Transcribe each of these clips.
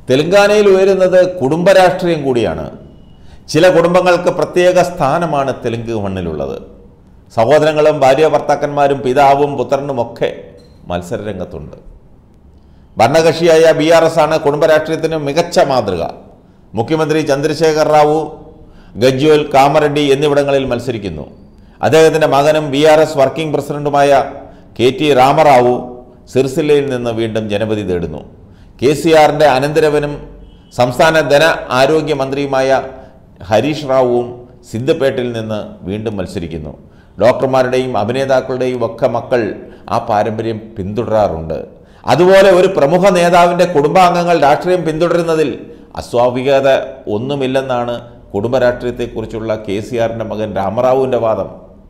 തെലങ്കാനയിൽ ഉയരുന്നത് കുടുംബ രാഷ്ട്രീയം കൂടിയാണ് ചില കുടുംബങ്ങൾക്ക് പ്രത്യേക സ്ഥാനമാണ് തെലുങ്ക് മണ്ണിലുള്ളത് സഹോദരങ്ങളും ഭാര്യ ഭർത്താക്കന്മാരും പിതാവും പുത്രനുമൊക്കെ മത്സരരംഗത്തുണ്ട് ഭരണകക്ഷിയായ ബി ആർ എസ് ആണ് കുടുംബ രാഷ്ട്രീയത്തിന് മികച്ച മാതൃക മുഖ്യമന്ത്രി ചന്ദ്രശേഖർ റാവു ഗജ്വൽ കാമറെഡ്ഡി എന്നിവിടങ്ങളിൽ മത്സരിക്കുന്നു അദ്ദേഹത്തിൻ്റെ മകനും ബി ആർ എസ് വർക്കിംഗ് പ്രസിഡന്റുമായ കെ ടി രാമറാവു സിർസില്ലയിൽ നിന്ന് വീണ്ടും ജനപതി തേടുന്നു കെ സി ആറിൻ്റെ അനന്തരവനും സംസ്ഥാന ധന ആരോഗ്യ മന്ത്രിയുമായ ഹരീഷ് റാവുവും സിദ്ധപ്പേട്ടിൽ നിന്ന് വീണ്ടും മത്സരിക്കുന്നു ഡോക്ടർമാരുടെയും അഭിനേതാക്കളുടെയും ഒക്കെ മക്കൾ ആ പാരമ്പര്യം പിന്തുടരാറുണ്ട് അതുപോലെ ഒരു പ്രമുഖ നേതാവിൻ്റെ കുടുംബാംഗങ്ങൾ രാഷ്ട്രീയം പിന്തുടരുന്നതിൽ അസ്വാഭാവികത ഒന്നുമില്ലെന്നാണ് കുടുംബ രാഷ്ട്രീയത്തെക്കുറിച്ചുള്ള കെ സി ആറിൻ്റെ മകൻ രാമറാവുവിൻ്റെ വാദം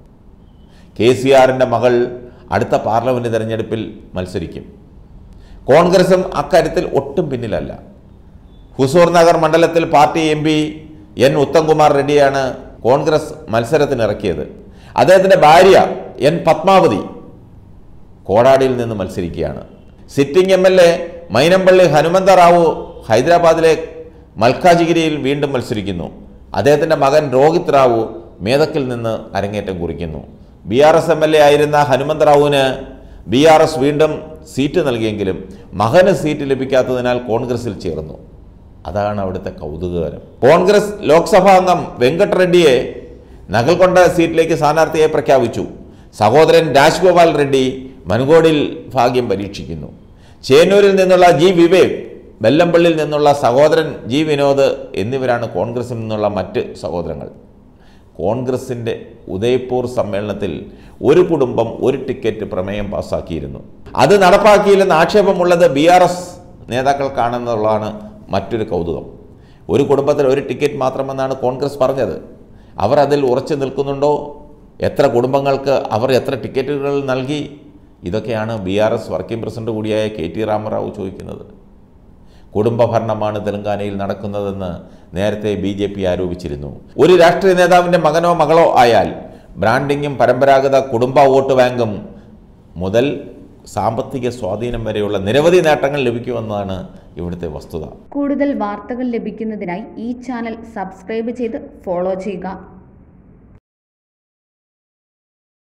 കെ സി ആറിൻ്റെ മകൾ അടുത്ത പാർലമെൻറ്റ് തെരഞ്ഞെടുപ്പിൽ മത്സരിക്കും കോൺഗ്രസും അക്കാര്യത്തിൽ ഒട്ടും പിന്നിലല്ല ഹുസൂർ നഗർ മണ്ഡലത്തിൽ party M P N Uttam Kumar റെഡ്ഡിയാണ് കോൺഗ്രസ് മത്സരത്തിനിറക്കിയത് അദ്ദേഹത്തിൻ്റെ ഭാര്യ എൻ പത്മാവതി കോടാടിയിൽ നിന്ന് മത്സരിക്കുകയാണ് sitting M L A Mynampally Hanumantha Rao ഹൈദരാബാദിലെ മൽക്കാജിഗിരിയിൽ വീണ്ടും മത്സരിക്കുന്നു അദ്ദേഹത്തിൻ്റെ മകൻ രോഹിത് റാവു മേധക്കിൽ നിന്ന് അരങ്ങേറ്റം കുറിക്കുന്നു B R S M L A ആയിരുന്ന ഹനുമന്ത റാവുവിന് ബി ആർ എസ് വീണ്ടും സീറ്റ് നൽകിയെങ്കിലും മകന് സീറ്റ് ലഭിക്കാത്തതിനാൽ കോൺഗ്രസിൽ ചേർന്നു അതാണ് അവിടുത്തെ കൗതുകകരം കോൺഗ്രസ് ലോക്സഭാ അംഗം വെങ്കട്ട് റെഡ്ഡിയെ നഗൽക്കൊണ്ട സീറ്റിലേക്ക് സ്ഥാനാർത്ഥിയെ പ്രഖ്യാപിച്ചു സഹോദരൻ രാജ്ഗോപാൽ റെഡ്ഡി മനുകോടിൽ ഭാഗ്യം പരീക്ഷിക്കുന്നു ചേന്നൂരിൽ നിന്നുള്ള ജി വിവേക് വെല്ലമ്പള്ളിയിൽ നിന്നുള്ള സഹോദരൻ ജി വിനോദ് എന്നിവരാണ് കോൺഗ്രസിൽ നിന്നുള്ള മറ്റ് സഹോദരങ്ങൾ കോൺഗ്രസിൻ്റെ ഉദയ്പൂർ സമ്മേളനത്തിൽ ഒരു കുടുംബം ഒരു ടിക്കറ്റ് പ്രമേയം പാസ്സാക്കിയിരുന്നു അത് നടപ്പാക്കിയില്ലെന്ന് ആക്ഷേപമുള്ളത് ബി ആർ എസ് നേതാക്കൾക്കാണെന്നുള്ളതാണ് മറ്റൊരു കൗതുകം ഒരു കുടുംബത്തിൽ ഒരു ടിക്കറ്റ് മാത്രമെന്നാണ് കോൺഗ്രസ് പറഞ്ഞത് അവർ അതിൽ ഉറച്ചു നിൽക്കുന്നുണ്ടോ എത്ര കുടുംബങ്ങൾക്ക് അവർ എത്ര ടിക്കറ്റുകൾ നൽകി ഇതൊക്കെയാണ് B R S working president കൂടിയായ കെ ടി രാമറാവു ചോദിക്കുന്നത് കുടുംബഭരണമാണ് തെലങ്കാനയിൽ നടക്കുന്നതെന്ന് നേരത്തെ ബി ജെ പി ആരോപിച്ചിരുന്നു ഒരു രാഷ്ട്രീയ നേതാവിൻ്റെ മകനോ മകളോ ആയാൽ ബ്രാൻഡിങ്ങും പരമ്പരാഗത കുടുംബ വോട്ട് ബാങ്കും മുതൽ സാമ്പത്തിക സ്വാധീനം വരെയുള്ള നിരവധി നേട്ടങ്ങൾ ലഭിക്കുമെന്നാണ് ഇവിടുത്തെ വസ്തുത കൂടുതൽ വാർത്തകൾ ലഭിക്കുന്നതിനായി ഈ ചാനൽ സബ്സ്ക്രൈബ് ചെയ്ത് ഫോളോ ചെയ്യുക